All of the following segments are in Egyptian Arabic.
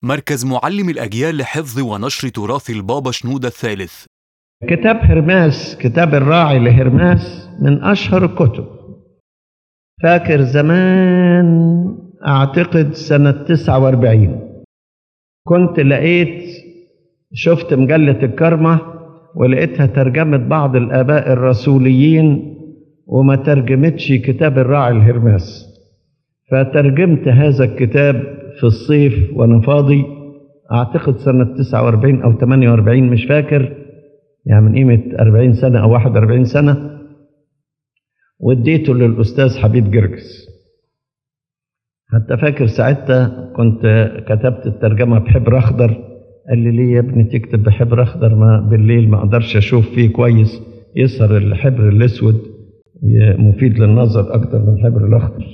مركز معلم الأجيال لحفظ ونشر تراث البابا شنودة الثالث كتاب هرماس كتاب الراعي لهرماس من أشهر الكتب فاكر زمان أعتقد سنة 49 كنت لقيت شفت مجلة الكرمة ولقيتها ترجمت بعض الآباء الرسوليين وما ترجمتش كتاب الراعي الهرماس فترجمت هذا الكتاب في الصيف وأنا فاضي أعتقد سنة 49 أو 48 مش فاكر يعني من قيمة 40 سنة أو 41 سنة واديته للأستاذ حبيب جرجس حتى فاكر ساعتها كنت كتبت الترجمة بحبر أخضر قال لي ليه يا ابني تكتب بحبر أخضر ما بالليل ما أقدرش أشوف فيه كويس يظهر الحبر الأسود مفيد للنظر أكتر من الحبر الأخضر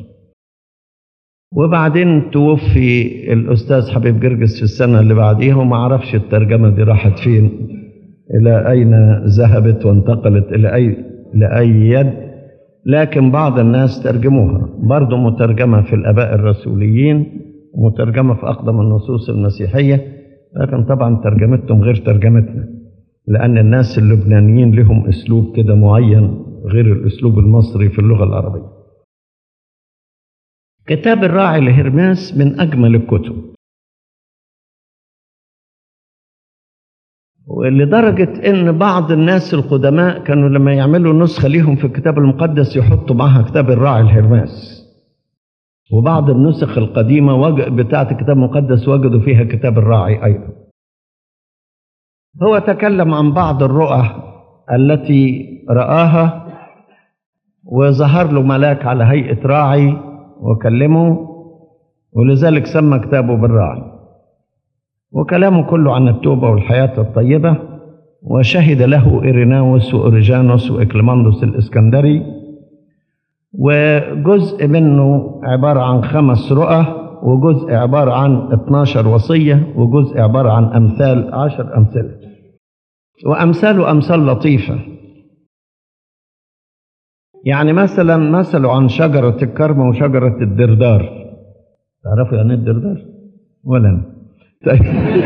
وبعدين توفي الأستاذ حبيب جرجس في السنة اللي بعديها وما أعرفش الترجمة دي راحت فين إلى أين ذهبت وانتقلت إلى أي لأي يد لكن بعض الناس ترجموها برضو مترجمة في الآباء الرسوليين ومترجمة في أقدم النصوص المسيحية لكن طبعا ترجمتهم غير ترجمتنا لأن الناس اللبنانيين لهم أسلوب كده معين غير الأسلوب المصري في اللغة العربية كتاب الراعي لهرماس من أجمل الكتب ولدرجة إن بعض الناس القدماء كانوا لما يعملوا نسخة ليهم في الكتاب المقدس يحطوا معها كتاب الراعي الهرماس وبعض النسخ القديمة بتاعة الكتاب المقدس وجدوا فيها كتاب الراعي أيضا هو تكلم عن بعض الرؤى التي رآها وظهر له ملاك على هيئة راعي وكلمه ولذلك سمى كتابه بالراعي وكلامه كله عن التوبة والحياة الطيبة وشهد له إيريناوس وأوريجانوس وإكليماندوس الإسكندري وجزء منه عبارة عن خمس رؤى وجزء عبارة عن 12 وصية وجزء عبارة عن أمثال عشر أمثلة وأمثاله أمثال لطيفة يعني مثلا مثلوا عن شجرة الكرمة وشجرة الدردار تعرفوا يعني الدردار؟ ولا أنا طيب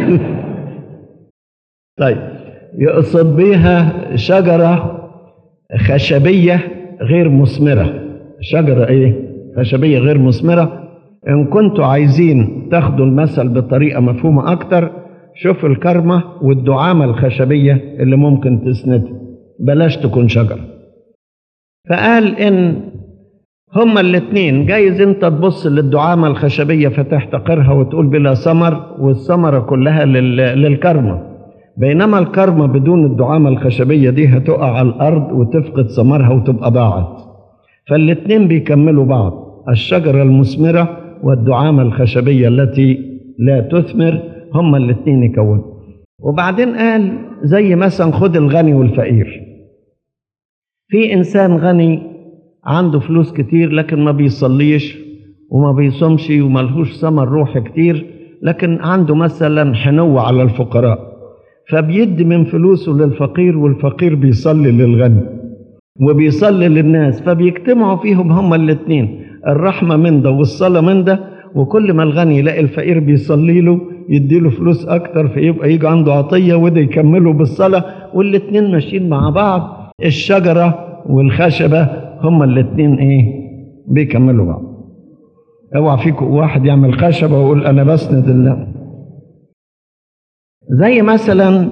طيب يقصد بيها شجرة خشبية غير مثمرة شجرة ايه خشبية غير مثمرة ان كنتوا عايزين تاخدوا المثل بطريقة مفهومة اكتر شوف الكرمة والدعامة الخشبية اللي ممكن تسندها بلاش تكون شجرة فقال ان هما الاتنين جايز انت تبص للدعامة الخشبية فتحتقرها وتقول بلا ثمر والثمرة كلها للكرمة بينما الكرمة بدون الدعامة الخشبية دي هتقع على الأرض وتفقد ثمرها وتبقى ضاعت فالاتنين بيكملوا بعض الشجرة المثمرة والدعامة الخشبية التي لا تثمر هما الاتنين يكونوا وبعدين قال زي مثلا خد الغني والفقير في إنسان غني عنده فلوس كتير لكن ما بيصليش وما بيصومش وملهوش ثمر روح كتير لكن عنده مثلا حنو على الفقراء فبيدي من فلوسه للفقير والفقير بيصلي للغني وبيصلي للناس فبيجتمعوا فيهم هما الاتنين الرحمة من ده والصلاة من ده وكل ما الغني يلاقي الفقير بيصلي له يديله فلوس أكتر فيبقى يجي عنده عطية وده يكمله بالصلاة والاتنين ماشيين مع بعض الشجرة والخشبة هما الاتنين ايه بيكملوا بعض اوعى فيكم واحد يعمل خشبة ويقول انا بسند الله زي مثلا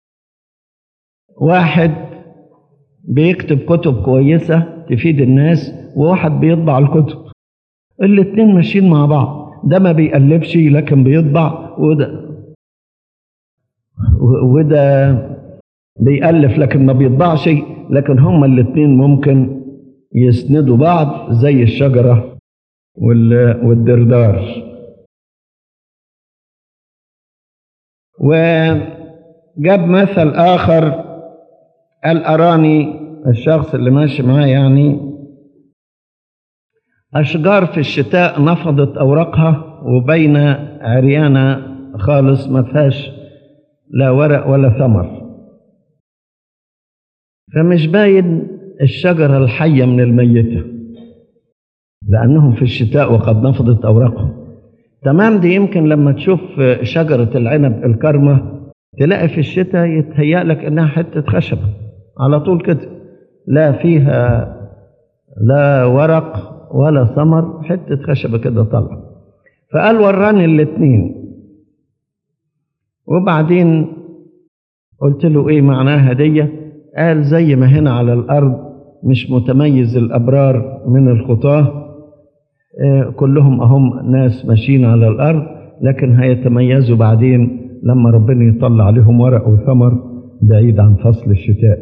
واحد بيكتب كتب كويسة تفيد الناس وواحد بيطبع الكتب الاتنين ماشيين مع بعض ده ما بيقلبش لكن بيطبع وده وده بيألف لكن ما بيطبعش لكن هما الاتنين ممكن يسندوا بعض زي الشجرة والدردار وجاب مثل آخر قال أراني الشخص اللي ماشي معاه يعني أشجار في الشتاء نفضت أوراقها وبين عريانة خالص ما فيهاش لا ورق ولا ثمر فمش باين الشجرة الحية من الميتة لأنهم في الشتاء وقد نفضت أوراقهم تمام دي يمكن لما تشوف شجرة العنب الكرمة تلاقي في الشتاء يتهيأ لك إنها حتة خشبة على طول كده لا فيها لا ورق ولا ثمر حتة خشبة كده طالعة فقال وراني الاتنين وبعدين قلت له ايه معناها دي قال زي ما هنا على الارض مش متميز الابرار من الخطاه آه، كلهم اهم ناس ماشيين على الارض لكن هيتميزوا بعدين لما ربنا يطلع عليهم ورق وثمر بعيد عن فصل الشتاء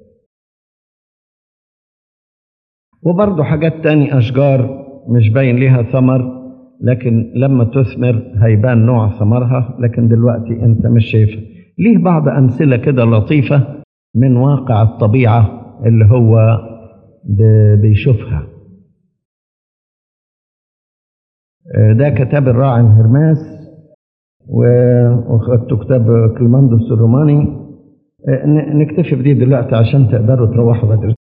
وبرضه حاجات تاني اشجار مش باين ليها ثمر لكن لما تثمر هيبان نوع ثمرها لكن دلوقتي انت مش شايفها ليه بعض امثله كده لطيفه من واقع الطبيعه اللي هو ب- بيشوفها آه، ده كتاب الراعي هرماس و- وخدت كتاب كليماندوس الروماني آه، ن- نكتفي بدي دلوقتي عشان تقدروا تروحوا بدري